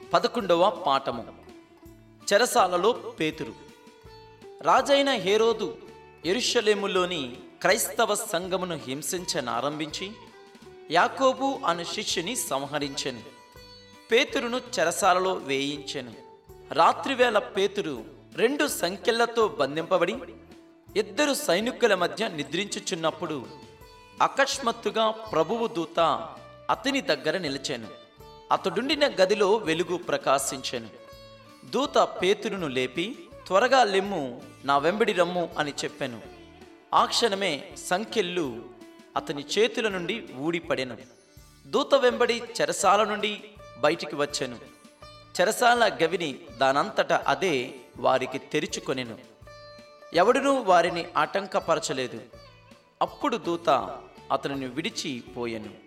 పదకొండవ పాఠము చెరసాలలో పేతురు రాజైన హేరోదు ఎరుషలేములోని క్రైస్తవ సంఘమును హింసించనారంభించి యాకోబు అను శిష్యుని సంహరించెను పేతురును చెరసాలలో వేయించెను రాత్రివేళ పేతురు రెండు సంఖ్యలతో బంధింపబడి ఇద్దరు సైనికుల మధ్య నిద్రించుచున్నప్పుడు అకస్మాత్తుగా ప్రభువు దూత అతని దగ్గర నిలిచాను అతడుండిన గదిలో వెలుగు ప్రకాశించెను దూత పేతురును లేపి త్వరగా లెమ్ము నా వెంబడి రమ్ము అని చెప్పాను ఆ క్షణమే సంఖ్యలు అతని చేతుల నుండి ఊడిపడెను దూత వెంబడి చెరసాల నుండి బయటికి వచ్చాను చెరసాల గవిని దానంతట అదే వారికి తెరుచుకొనెను ఎవడునూ వారిని ఆటంకపరచలేదు అప్పుడు దూత అతనిని విడిచి పోయెను